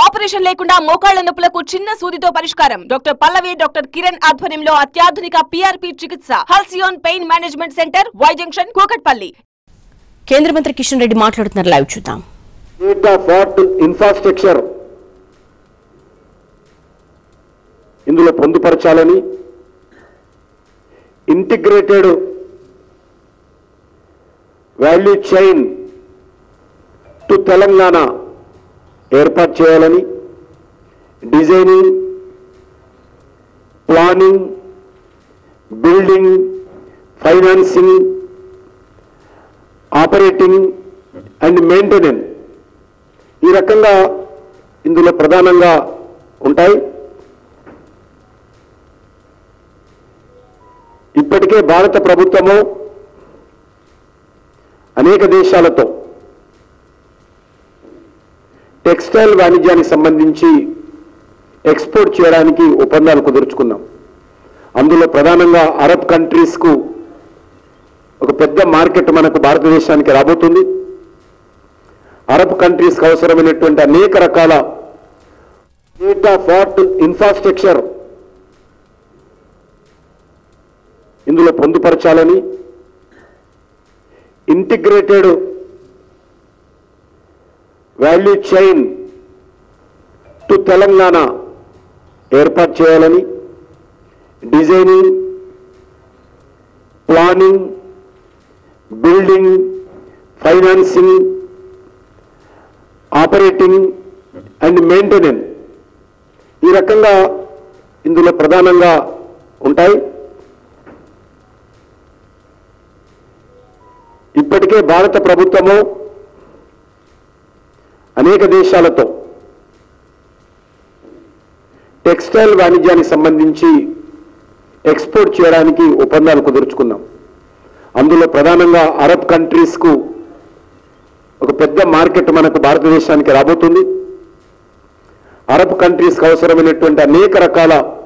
operation లేకుండా మోకాళ్ల నొప్పులకు చిన్న సూదితో పరిష్కారం డాక్టర్ పల్లవి డాక్టర్ కిరణ్ ఆధ్వర్యంలో అత్యాధునిక పీఆర్పీ చికిత్స Halcyon pain management centre Y junction Kukatpally కేంద్ర మంత్రి కిషన్ రెడ్డి మాట్లాడుతున్నారు లైవ్ చూద్దాం స్టేట్ ఆఫ్ ఆర్ట్ ఇన్ఫ్రాస్ట్రక్చర్ ఇందులో పొందుపరచాలని integrated value chain to Telangana ఏర్పాటు చేయాలని designing planning building financing operating and maintenance ఈ రకంగా ఇందులో ప్రధానంగా ఉంటాయి ఇప్పటికే భారత ప్రభుత్వము అనేక దేశాలతో టెక్స్టైల్ వాణిజ్యానికి సంబంధించి ఎక్స్పోర్ట్ చేయడానికి ఒప్పందాలు కుదుర్చుకున్నాం అందులో ప్రధానంగా అరబ్ కంట్రీస్కు ఒక పెద్ద మార్కెట్ మనకు భారతదేశానికి రాబోతుంది అరబ్ కంట్రీస్కి అవసరమైనటువంటి అనేక రకాల స్టేట్ ఆఫ్ ఆర్ట్ ఇన్ఫ్రాస్ట్రక్చర్ ఇందులో పొందుపరచాలని integrated value chain to Telangana ఏర్పాటు చేయాలని designing planning building financing operating and maintenance ఈ రకంగా ఇందులో ప్రధానంగా ఉంటాయి ఇప్పటికే భారత ప్రభుత్వము అనేక దేశాలతో టెక్స్టైల్ వాణిజ్యానికి సంబంధించి ఎక్స్పోర్ట్ చేయడానికి ఒప్పందాలు కుదుర్చుకున్నాం అందులో ప్రధానంగా అరబ్ కంట్రీస్కు ఒక పెద్ద మార్కెట్ మనకు భారతదేశానికి రాబోతుంది అరబ్ కంట్రీస్కి అవసరమైనటువంటి అనేక రకాల